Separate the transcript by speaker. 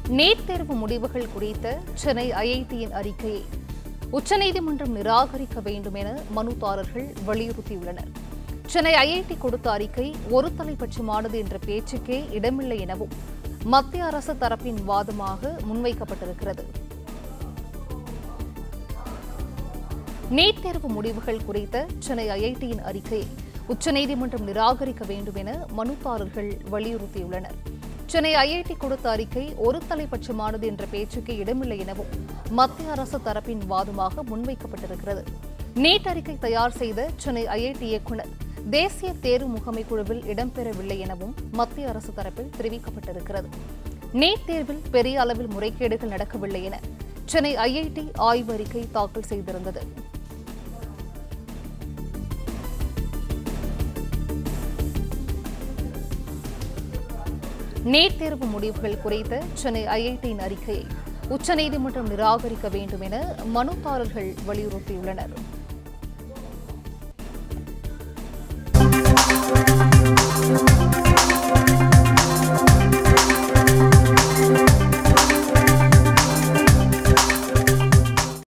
Speaker 1: NEET தேர்வு முடிவுகள் குறித்த சென்னை ஐஐடியின் அறிக்கையை உச்சநீதிமன்றம் நிராகரிக்க வேண்டும் என மனுதாரர்கள் வலியுறுத்தியுள்ளனர் சென்னை ஐஐடி கொடுத்த அறிக்கை ஒரு தலைபட்சமானது என்ற பேச்சுக்கே இடமில்லை எனவும் மத்திய அரசு தரப்பின் வாதமாக முன்வைக்கப்பட்டிருக்கிறது நீட் தேர்வு முடிவுகள் குறித்த சென்னை ஐஐடியின் அறிக்கையை உச்சநீதிமன்றம் நிராகரிக்க வேண்டும் என மனுதாரர்கள் வலியுறுத்தியுள்ளனர் சென்னை ஐஐடி கொடுத்த அறிக்கை ஒரு தலைபட்சமானது என்ற பேச்சுக்கு இடமில்லை எனவும் மத்திய அரசு தரப்பின் வாதமாக முன்வைக்கப்பட்டிருக்கிறது நீட் அறிக்கை தயார் செய்த சென்னை ஐஐடி இயக்குநர் தேசிய தேர்வு முகமை குழுவில் இடம்பெறவில்லை எனவும் மத்திய அரசு தரப்பில் தெரிவிக்கப்பட்டிருக்கிறது நீட் தேர்வில் பெரிய அளவில் முறைகேடுகள் நடக்கவில்லை என சென்னை ஐஐடி ஆய்வு அறிக்கை தாக்கல் செய்திருந்தது நீட் தேர்வு முடிவுகள் குறித்த சென்னை ஐஐடியின் அறிக்கையை உச்சநீதிமன்றம் நிராகரிக்க வேண்டும் என மனுதாரர்கள் வலியுறுத்தியுள்ளனர்